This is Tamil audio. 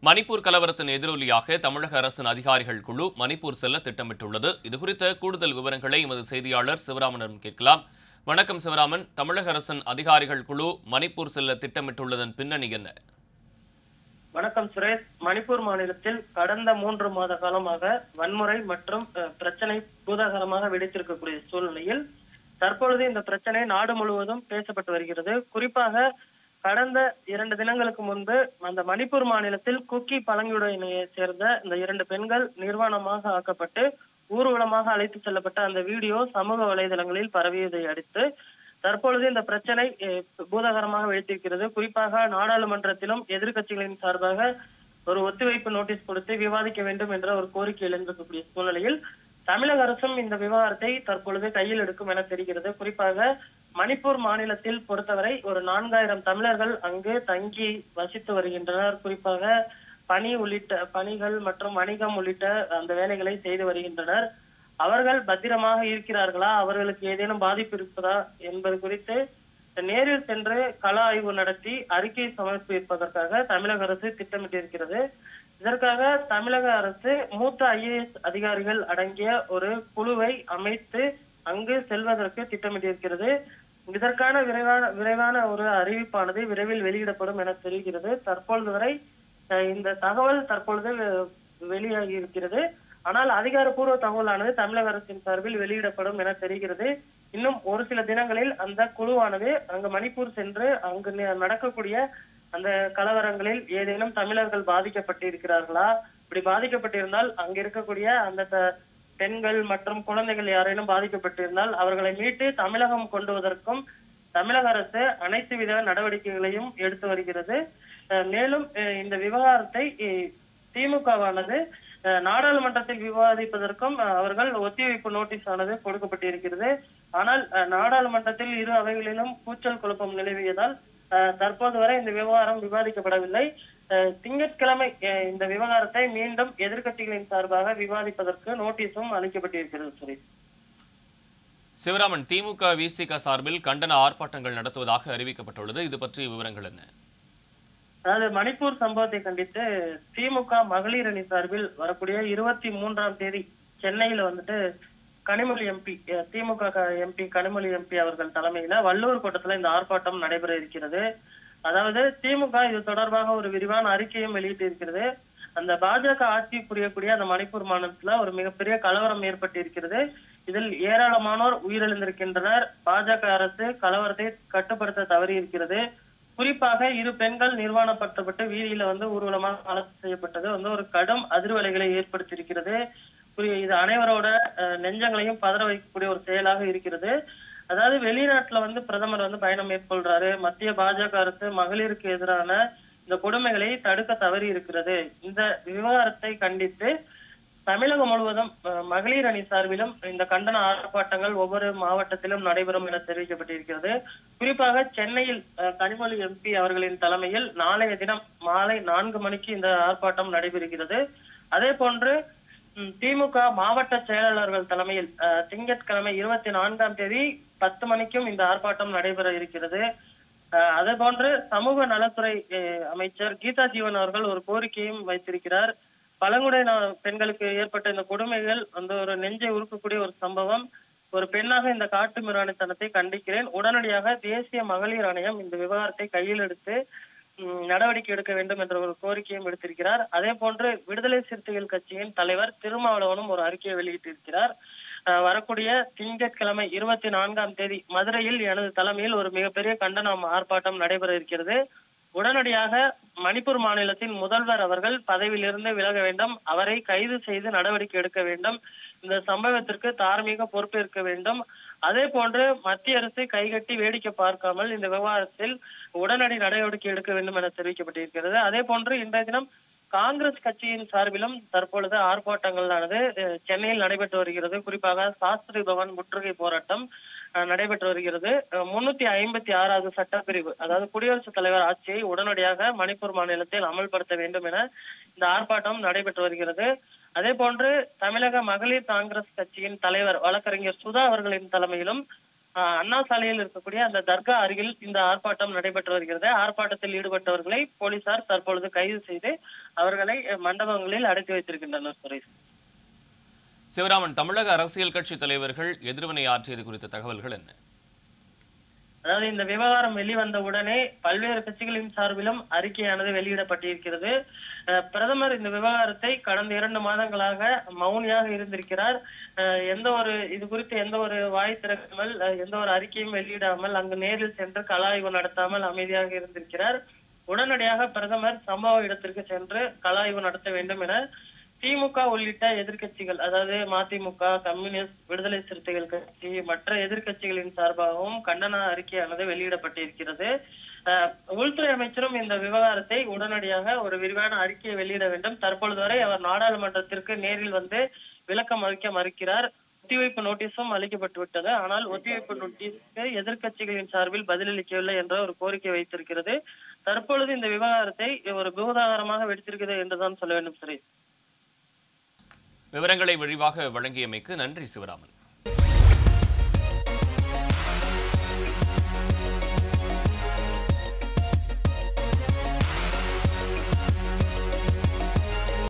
மணிப்பூர் கலவரத்தின் எதிரொலியாக தமிழக அரசின் அதிகாரிகள் குழு மணிப்பூர் செல்ல திட்டமிட்டுள்ளது இதுகுறித்த கூடுதல் விவரங்களை எமது செய்தியாளர் சிவராமனிடம் கேட்கலாம் வணக்கம் சிவராமன் தமிழக அரசின் அதிகாரிகள் குழு மணிப்பூர் செல்ல திட்டமிட்டுள்ளதன் பின்னணி என்ன வணக்கம் சுரேஷ் மணிப்பூர் மாநிலத்தில் கடந்த மூன்று மாத காலமாக வன்முறை மற்றும் அஹ், பிரச்சனை பூதாகரமாக வெடித்திருக்கக்கூடிய சூழ்நிலையில் தற்பொழுது இந்த பிரச்சனை நாடு முழுவதும் பேசப்பட்டு வருகிறது குறிப்பாக கடந்த இரண்டு தினங்களுக்கு முன்பு அந்த மணிப்பூர் மாநிலத்தில் குக்கி பழங்குடியினையை சேர்ந்த இந்த இரண்டு பெண்கள் நிர்வாணமாக ஆக்கப்பட்டு ஊர்வலமாக அழைத்து செல்லப்பட்ட அந்த வீடியோ சமூக வலைதளங்களில் பரவியதை அடுத்து தற்பொழுது இந்த பிரச்சனை அஹ், பூதாகரமாக வெடித்திருக்கிறது குறிப்பாக நாடாளுமன்றத்திலும் எதிர்க்கட்சிகளின் சார்பாக ஒரு ஒத்திவைப்பு நோட்டீஸ் கொடுத்து விவாதிக்க வேண்டும் என்ற ஒரு கோரிக்கை எழுந்திருக்கக்கூடிய சூழ்நிலையில் தமிழக அரசும் இந்த விவகாரத்தை தற்பொழுது கையில் எடுக்கும் என தெரிகிறது குறிப்பாக மணிப்பூர் மாநிலத்தில் பொறுத்தவரை ஒரு நான்காயிரம் தமிழர்கள் அங்கு தங்கி வசித்து வருகின்றனர் குறிப்பாக பணி உள்ளிட்ட பணிகள் மற்றும் வணிகம் உள்ளிட்ட அந்த வேலைகளை செய்து வருகின்றனர் அவர்கள் பத்திரமாக இருக்கிறார்களா அவர்களுக்கு ஏதேனும் பாதிப்பு இருப்பதா என்பது குறித்து நேரில் சென்று கள ஆய்வு நடத்தி அறிக்கை சமர்ப்பிப்பதற்காக தமிழக அரசு திட்டமிட்டிருக்கிறது இதற்காக தமிழக அரசு மூத்த ஐஏஎஸ் அதிகாரிகள் அடங்கிய ஒரு குழுவை அமைத்து அங்கு செல்வதற்கு திட்டமிட்டிருக்கிறது இதற்கான விரைவான விரைவான ஒரு அறிவிப்பானது விரைவில் வெளியிடப்படும் என தெரிகிறது தற்பொழுது வரை அஹ், இந்த தகவல் தற்பொழுது அஹ், வெளியாகி இருக்கிறது ஆனால் அதிகாரப்பூர்வ தகவலானது தமிழக அரசின் சார்பில் வெளியிடப்படும் என தெரிகிறது இன்னும் ஒரு சில தினங்களில் அந்த குழுவானது அங்கு மணிப்பூர் சென்று அங்கு ந- நடக்கக்கூடிய அந்த கலவரங்களில் ஏதேனும் தமிழர்கள் பாதிக்கப்பட்டிருக்கிறார்களா இப்படி பாதிக்கப்பட்டிருந்தால் அங்க இருக்கக்கூடிய அந்த த- பெண்கள் மற்றும் குழந்தைகள் யாரேனும் பாதிக்கப்பட்டிருந்தால் அவர்களை மீட்டு தமிழகம் கொண்டு வருவதற்கும் தமிழக அரசு அனைத்து வித நடவடிக்கைகளையும் எடுத்து வருகிறது அஹ் மேலும் அஹ் இந்த விவகாரத்தை அஹ் திமுகவானது அஹ் நாடாளுமன்றத்தில் விவாதிப்பதற்கும் அஹ் அவர்கள் ஒத்திவைப்பு நோட்டீஸ் ஆனது கொடுக்கப்பட்டிருக்கிறது ஆனால் அஹ் நாடாளுமன்றத்தில் இரு அவைகளிலும் கூச்சல் குழப்பம் நிலவியதால் அஹ் தற்போது வரை இந்த விவகாரம் விவாதிக்கப்படவில்லை அஹ் திங்கட்கிழமை அஹ் இந்த விவகாரத்தை மீண்டும் எதிர்க்கட்சிகளின் சார்பாக விவாதிப்பதற்கு நோட்டீஸும் அளிக்கப்பட்டிருக்கிறது சுரேஷ் சிவராமன் திமுக விசிக சார்பில் கண்டன ஆர்ப்பாட்டங்கள் நடத்துவதாக அறிவிக்கப்பட்டுள்ளது இது பற்றிய விவரங்கள் என்ன அதாவது மணிப்பூர் சம்பவத்தை கண்டித்து திமுக மகளிர் அணி சார்பில் வரக்கூடிய இருபத்தி மூன்றாம் தேதி சென்னையில வந்துட்டு Kanimozhi MP DMK MP Kanimozhi MP அவர்கள் தலைமையில வள்ளுவர் கோட்டத்துல இந்த ஆர்ப்பாட்டம் நடைபெற இருக்கிறது அதாவது திமுக இது தொடர்பாக ஒரு விரிவான அறிக்கையும் வெளியிட்டு இருக்கிறது அந்த பாஜக ஆட்சி புரியக்கூடிய அந்த மணிப்பூர் மாநிலத்துல ஒரு மிகப்பெரிய கலவரம் ஏற்பட்டு இருக்கிறது இதில் ஏராளமானோர் உயிரிழந்திருக்கின்றனர் பாஜக அரசு கலவரத்தை கட்டுப்படுத்த தவறி இருக்கிறது குறிப்பாக இரு பெண்கள் நிர்வாணப்படுத்தப்பட்டு வீதியில வந்து ஊர்வலமாக அழைத்து செய்யப்பட்டது வந்து ஒரு கடும் அதிர்வலைகளை ஏற்படுத்தியிருக்கிறது குறி- இது அனைவரோட அஹ், நெஞ்சங்களையும் பதற வைக்கக்கூடிய ஒரு செயலாக இருக்கிறது அதாவது வெளிநாட்டுல வந்து பிரதமர் வந்து பயணம் மேற்கொள்றாரு மத்திய பாஜக அரசு மகளிருக்கு எதிரான இந்த கொடுமைகளை தடுக்க தவறி இருக்கிறது இந்த விவகாரத்தை கண்டித்து தமிழகம் முழுவதும் அஹ், மகளிர் அணி சார்பிலும் இந்த கண்டன ஆர்ப்பாட்டங்கள் ஒவ்வொரு மாவட்டத்திலும் நடைபெறும் என தெரிவிக்கப்பட்டிருக்கிறது குறிப்பாக சென்னையில் அஹ், கனிமொழி எம்பி அவர்களின் தலைமையில் நாளைய தினம் மாலை நான்கு மணிக்கு இந்த ஆர்ப்பாட்டம் நடைபெறுகிறது அதே போன்று ம், திமுக மாவட்ட செயலாளர்கள் தலைமையில் அஹ், திங்கட்கிழமை இருபத்தி நான்காம் தேதி பத்து மணிக்கும் இந்த ஆர்ப்பாட்டம் நடைபெற இருக்கிறது அஹ், அதே போன்று சமூக நலத்துறை அஹ், அமைச்சர் கீதா ஜீவன் அவர்கள் ஒரு கோரிக்கையும் வைத்திருக்கிறார் பழங்குடியின பெண்களுக்கு ஏற்பட்ட இந்த கொடுமைகள் வந்து ஒரு நெஞ்சை உருக்கக்கூடிய ஒரு சம்பவம் ஒரு பெண்ணாக இந்த காட்டு மிராணித்தனத்தை கண்டிக்கிறேன் உடனடியாக தேசிய மகளிர் ஆணையம் இந்த விவகாரத்தை கையில் எடுத்து ம், நடவடிக்கை எடுக்க வேண்டும் என்ற ஒரு கோரிக்கையும் விடுத்திருக்கிறார் அதே போன்று விடுதலை சிறுத்தைகள் கட்சியின் தலைவர் திருமாவளவனும் ஒரு அறிக்கையை வெளியிட்டிருக்கிறார் அஹ், வரக்கூடிய திங்கட்கிழமை இருபத்தி நான்காம் தேதி மதுரையில் எனது தலைமையில் ஒரு மிகப்பெரிய கண்டன ஆர்ப்பாட்டம் நடைபெற இருக்கிறது உடனடியாக மணிப்பூர் மாநிலத்தின் முதல்வர் அவர்கள் பதவியிலிருந்து விலக வேண்டும் அவரை கைது செய்து நடவடிக்கை எடுக்க வேண்டும் இந்த சம்பவத்திற்கு தார்மீக பொறுப்பேற்க வேண்டும் அதே போன்று மத்திய அரசு கைகட்டி வேடிக்கை பார்க்காமல் இந்த விவகாரத்தில் உடனடி நடவடிக்கை எடுக்க வேண்டும் என தெரிவிக்கப்பட்டிருக்கிறது அதே போன்று இன்றைய தினம் காங்கிரஸ் கட்சியின் சார்பிலும் தற்பொழுது ஆர்ப்பாட்டங்களானது அஹ், சென்னையில் நடைபெற்று வருகிறது குறிப்பாக சாஸ்திரி பவன் முற்றுகை போராட்டம் அஹ், நடைபெற்று வருகிறது முன்னூத்தி ஐம்பத்தி ஆறாவது சட்டப்பிரிவு அதாவது குடியரசுத் தலைவர் ஆட்சியை உடனடியாக மணிப்பூர் மாநிலத்தில் அமல்படுத்த வேண்டும் என இந்த ஆர்ப்பாட்டம் நடைபெற்று வருகிறது அதே போன்று தமிழக மகளிர் காங்கிரஸ் கட்சியின் தலைவர் வழக்கறிஞர் சுதா அவர்களின் தலைமையிலும் ஆஹ், அண்ணா சாலையில் இருக்கக்கூடிய அந்த தர்கா அருகில் இந்த ஆர்ப்பாட்டம் நடைபெற்று வருகிறது ஆர்ப்பாட்டத்தில் ஈடுபட்டவர்களை போலீசார் தற்பொழுது கைது செய்து அவர்களை அஹ், மண்டபங்களில் அடைத்து வைத்திருக்கின்றனர் சுரேஷ் சிவராமன் தமிழக அரசியல் கட்சி தலைவர்கள் எதிர்வினை ஆற்றியது குறித்த தகவல்கள் என்ன அதாவது இந்த விவகாரம் வெளிவந்த உடனே பல்வேறு கட்சிகளின் சார்பிலும் அறிக்கையானது வெளியிடப்பட்டிருக்கிறது அஹ் பிரதமர் இந்த விவகாரத்தை கடந்த இரண்டு மாதங்களாக மௌனியாக இருந்திருக்கிறார் அஹ் எந்த ஒரு இது குறித்து எந்த ஒரு வாய் திறக்காமல் அஹ் எந்த ஒரு அறிக்கையும் வெளியிடாமல் அங்கு நேரில் சென்று கலாய்வு நடத்தாமல் அமைதியாக இருந்திருக்கிறார் உடனடியாக பிரதமர் சம்பவ இடத்திற்கு சென்று கலாய்வு நடத்த வேண்டும் என திமுக உள்ளிட்ட எதிர்க்கட்சிகள் அதாவது மதிமுக கம்யூனிஸ்ட் விடுதலை சிறுத்தைகள் கட்சி மற்ற எதிர்க்கட்சிகளின் சார்பாகவும் கண்டன அறிக்கையானது வெளியிடப்பட்டிருக்கிறது அஹ், உள்துறை அமைச்சரும் இந்த விவகாரத்தை உடனடியாக ஒரு விரிவான அறிக்கையை வெளியிட வேண்டும் தற்பொழுது வரை அவர் நாடாளுமன்றத்திற்கு நேரில் வந்து விளக்கம் அளிக்க மறுக்கிறார் ஒத்திவைப்பு நோட்டீஸும் அளிக்கப்பட்டு விட்டது ஆனால் ஒத்திவைப்பு நோட்டீஸுக்கு எதிர்க்கட்சிகளின் சார்பில் பதிலளிக்கவில்லை என்ற ஒரு கோரிக்கை வைத்திருக்கிறது தற்பொழுது இந்த விவகாரத்தை ஒரு பூதாகரமாக வெடித்திருக்கிறது என்றுதான் சொல்ல வேண்டும் சுரேஷ் விவரங்களை விரிவாக வழங்கியமைக்கு நன்றி சிவராமன்